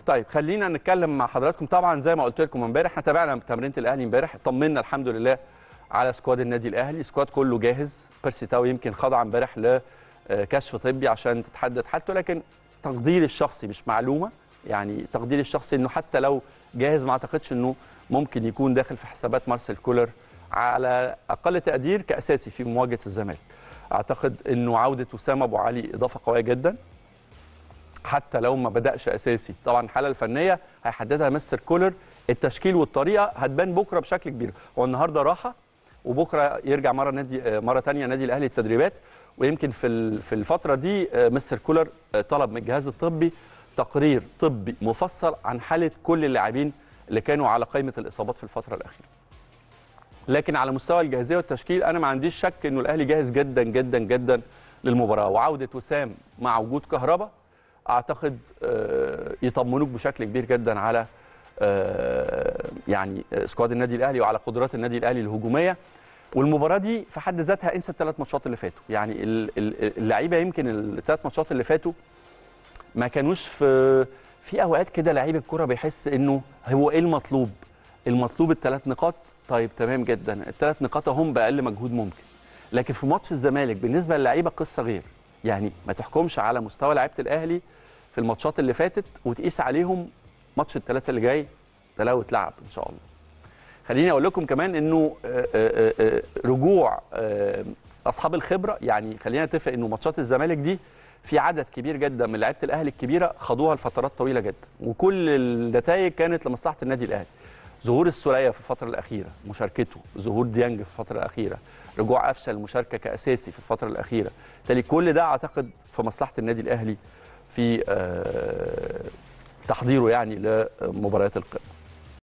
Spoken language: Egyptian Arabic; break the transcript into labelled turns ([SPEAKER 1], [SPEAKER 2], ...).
[SPEAKER 1] طيب خلينا نتكلم مع حضراتكم طبعا زي ما قلت لكم امبارح احنا تابعنا تمرينه الاهلي امبارح طمنا الحمد لله على سكواد النادي الاهلي سكواد كله جاهز بيرسي تاو يمكن خضع امبارح لكشف طبي عشان تتحدد حالته لكن تقديري الشخصي مش معلومه يعني تقديري الشخصي انه حتى لو جاهز ما اعتقدش انه ممكن يكون داخل في حسابات مارسيل كولر على اقل تقدير كاساسي في مواجهه الزمالك اعتقد انه عوده وسام ابو علي اضافه قويه جدا حتى لو ما بداش اساسي طبعا الحاله الفنيه هيحددها مستر كولر التشكيل والطريقه هتبان بكره بشكل كبير هو النهارده راحه وبكره يرجع مره نادي مره ثانيه نادي الاهلي التدريبات ويمكن في في الفتره دي مستر كولر طلب من الجهاز الطبي تقرير طبي مفصل عن حاله كل اللاعبين اللي كانوا على قائمه الاصابات في الفتره الاخيره لكن على مستوى الجاهزيه والتشكيل انا ما عنديش شك انه الاهلي جاهز جدا جدا جدا للمباراه وعوده وسام مع وجود كهربا اعتقد يطمنوك بشكل كبير جدا على يعني سكواد النادي الاهلي وعلى قدرات النادي الاهلي الهجوميه والمباراه دي في حد ذاتها انسى الثلاث ماتشات اللي فاتوا يعني اللعيبه يمكن الثلاث ماتشات اللي فاتوا ما كانوش في في اوقات كده لعيب الكره بيحس انه هو ايه المطلوب المطلوب الثلاث نقاط طيب تمام جدا الثلاث نقاط هم باقل مجهود ممكن لكن في ماتش الزمالك بالنسبه للعيبه قصه غير يعني ما تحكمش على مستوى لعيبه الاهلي في الماتشات اللي فاتت وتقيس عليهم ماتش الثلاثه اللي جاي تلاوه لعب ان شاء الله خليني اقول لكم كمان انه رجوع اصحاب الخبره يعني خلينا نتفق انه ماتشات الزمالك دي في عدد كبير جدا من لعيبه الاهلي الكبيره خدوها لفترات طويله جدا وكل النتائج كانت لمصلحه النادي الاهلي ظهور السوليه في الفتره الاخيره مشاركته ظهور ديانج في الفتره الاخيره رجوع قفشه المشاركه كاساسي في الفتره الاخيره بالتالي كل ده اعتقد في مصلحه النادي الاهلي في تحضيره يعني لمباريات القمه